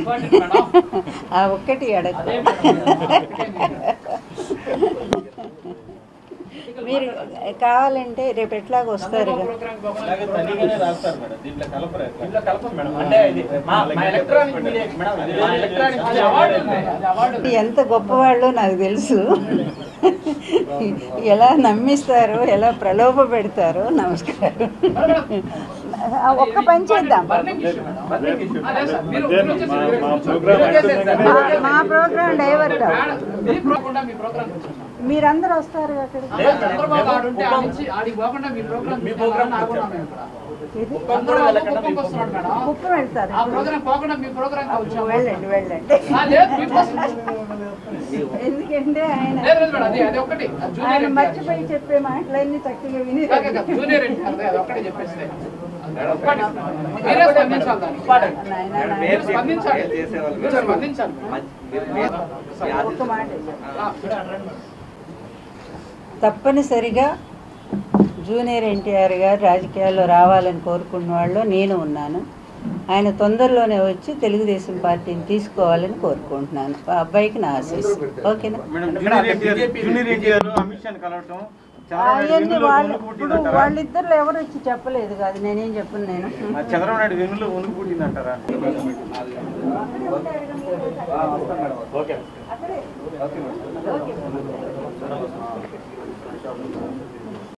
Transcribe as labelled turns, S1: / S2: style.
S1: Important madam
S2: ఆ ఒక్కటి అడగ
S1: అదే మేడం
S2: మీరు కావాలంటే రేపు ఎట్లాగ వస్తారు
S1: ప్రోగ్రామ్
S3: అలాగే తనిగానే రాస్తారు మేడం దీంట్లో కలపరు ఎట్లా?
S1: ఇంట్లో కలపం మేడం అంటే ఇది మా మా ఎలక్ట్రానిక్ మీడియా మేడం అది మా ఎలక్ట్రానిక్ అది అవార్డు ఉంది అది అవార్డు
S2: ఎంత గొప్పవాళ్ళో నాకు తెలుసు ఎలా నమ్మిస్తారో ఎలా ప్రలోభ పెడతారో నమస్కారం ఆ, ఒక్క పని చేద్దాం
S1: burning issue madam burning issue అదే సార్ మీరు
S4: అదే
S1: మీరు
S4: మా-
S1: వచ్చేసి-
S4: మా
S1: మీరు
S4: ప్రోగ్రామ్
S1: వచ్చేసేయండి సార్.
S2: మా- మా ప్రోగ్రామ్ డైవర్ట్
S1: మేడం, మీ ప్రోగ్రామ్ మీ ప్రోగ్రామ్ వచ్చేసాం.
S2: మీరందరూ వస్తారు అక్కడికి
S1: అదే చంద్రబాబు ఆడుంటే ఆ నుంచి ఆడికి పోకుండా మీ ప్రోగ్రామ్
S3: మీ ప్రోగ్రామ్
S1: ఆగున్నాం మేము ఇక్కడ.
S2: ఇది
S1: చంద్రబాబు కుప్పంకి వస్తున్నాడు మేడం.
S2: కుప్పం వెళ్తారు
S1: ఆ ప్రోగ్రామ్ పోకుండా మీ ప్రోగ్రామ్ వచ్చాము
S2: వెళ్ళండి వెళ్ళండి
S1: ఆ, లేదు మీకోసం.
S2: ఎందుకంటే ఆయన
S1: లేదు లేదు మేడం అది అది ఒక్కటి అది జూనియర్
S2: ఆయన
S1: ఎన్టీఆర్.
S2: మర్చిపోయి చెప్పే మాటలన్నీ చక్కగా విని
S1: కాదు, కాదు, జూనియర్ ఎన్టీఆర్ అది ఒక్కటే చెప్పేస్తే అది ఒక్కటి. మీరే స్పందించాలి దానికి.
S2: నాయనా, నాయనా.
S1: మీరు స్పందించాలి మీరు స్పందించాలి
S2: ఒక్క మాట
S1: ఆ,
S2: తప్పనిసరిగా జూనియర్ ఎన్టీఆర్ గారు రాజకీయాల్లో రావాలని కోరుకున్న వాళ్ళు నేను ఉన్నాను ఆయన తొందరలోనే వచ్చి తెలుగుదేశం పార్టీని తీసుకోవాలని కోరుకుంటున్నాను ఆ అబ్బాయికి నా ఆశీస్ ఓకేనా
S4: madam junior NTR junior NTR Amit షాని కలవటం చంద్రబాబు నాయుడు
S2: అవన్నీ
S4: వెన్నులో
S2: వాళ్ళు
S4: వణుకు
S2: ఇప్పుడు
S4: పుట్టిందంటారా?
S2: వాళ్ళిద్దరు ఎవరు వచ్చి చెప్పలేదు కాదు నేనేం చెప్పను నేను
S4: ఆ చంద్రబాబు నాయుడు వెన్నులో వణుకు పుట్టిందంటారా
S3: ఓకే
S2: అక్కడే. ఓకే.